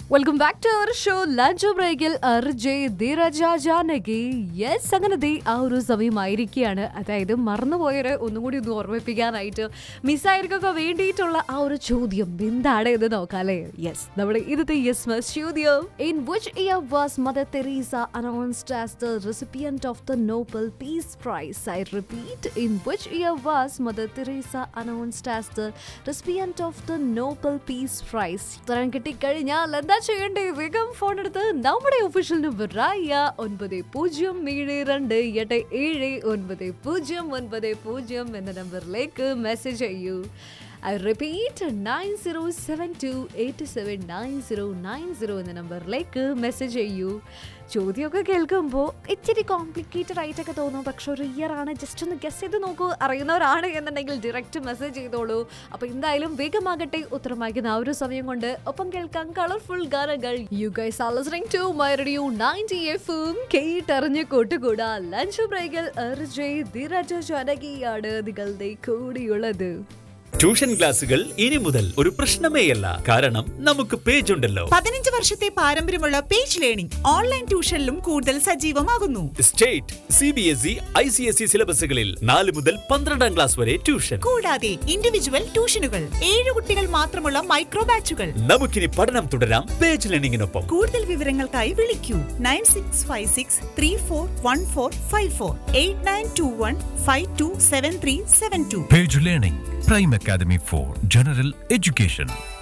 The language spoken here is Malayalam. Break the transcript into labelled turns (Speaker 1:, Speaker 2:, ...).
Speaker 1: Welcome back to our show lunch ബ്രേക്കിൽ അർജയ് ധീരജ ജാനകി യെസ് അങ്ങനെ ദേ ആ ഒരു സമയമായിരിക്കുകയാണ് അതായത് മറന്നുപോയവരെ ഒന്നും കൂടി ഒന്ന് ഓർമ്മിപ്പിക്കാനായിട്ട് മിസ്സായിരിക്കൊക്കെ വേണ്ടിയിട്ടുള്ള ആ ഒരു ചോദ്യം എന്താണ് എന്ന് നോക്കാം അല്ലേ യെസ് നമ്മുടെ ഇന്നത്തെ യെസ് മസ് ചോദ്യം in which year was Mother Teresa announced as the recipient of the Nobel peace prize I repeat in which year was Mother Teresa announced as the recipient of the Nobel peace prize ഉത്തരം കിട്ടിക്കഴിഞ്ഞാൽ എന്താ ചെയ്യേണ്ടേ വേഗം ഫോൺ എടുത്ത് നമ്മുടെ ഒഫീഷ്യൽ നമ്പർ ആയ ഒൻപത് പൂജ്യം ഏഴ് രണ്ട് എട്ട് ഏഴ് ഒൻപത് പൂജ്യം ഒൻപത് പൂജ്യം എന്ന നമ്പറിലേക്ക് മെസ്സേജ് ചെയ്യൂ I repeat nine zero seven two eight seven nine zero nine zero എന്ന നമ്പറിലേക്ക് മെസ്സേജ് ചെയ്യൂ ചോദ്യമൊക്കെ കേൾക്കുമ്പോൾ ഇച്ചിരി കോംപ്ലിക്കേറ്റഡ് ആയിട്ടൊക്കെ തോന്നും പക്ഷെ ഒരു ഇയർ ആണ് ജസ്റ്റ് ഒന്ന് ഗസ് ചെയ്ത് നോക്കൂ അറിയുന്നവരാണ് എന്നുണ്ടെങ്കിൽ ഡയറക്റ്റ് മെസ്സേജ് ചെയ്തോളൂ അപ്പോൾ എന്തായാലും വേഗമാകട്ടെ ഉത്തരം വായിക്കുന്ന ആ ഒരു സമയം കൊണ്ട് ഒപ്പം കേൾക്കാം കളർഫുൾ ഗാനങ്ങൾ you guys are listening to my radio 90 എഫും കേട്ടറിഞ്ഞ് കൂട്ടുകൂടാ ലഞ്ച് ബ്രേക്കിൽ അർജയ് ധീരജ ജാനകിയാണ് നിങ്ങളുടെ കൂടിയുള്ളത്
Speaker 2: ട്യൂഷൻ ക്ലാസുകൾ ഇനി മുതൽ ഒരു പ്രശ്നമേയല്ല കാരണം നമുക്ക് പേജ് ഉണ്ടല്ലോ
Speaker 3: പതിനഞ്ച് വർഷത്തെ പാരമ്പര്യമുള്ള പേജ് ലേണിംഗ് ഓൺലൈൻ ട്യൂഷനിലും കൂടുതൽ സജീവമാകുന്നു
Speaker 2: state C B S E I C S E സിലബസുകളിൽ നാല് മുതൽ പന്ത്രണ്ടാം ക്ലാസ് വരെ ട്യൂഷൻ
Speaker 3: കൂടാതെ ഇൻഡിവിജ്വൽ ട്യൂഷനുകൾ ഏഴ് കുട്ടികൾ മാത്രമുള്ള മൈക്രോ ബാച്ചുകൾ
Speaker 2: നമുക്കിനി പഠനം തുടരാം പേജ് ലേണിംഗിനൊപ്പം
Speaker 3: കൂടുതൽ വിവരങ്ങൾക്കായി വിളിക്കൂ nine six five six three four one four five four eight nine two one five two seven three seven two
Speaker 4: Page Learning, Prime Academy for General Education.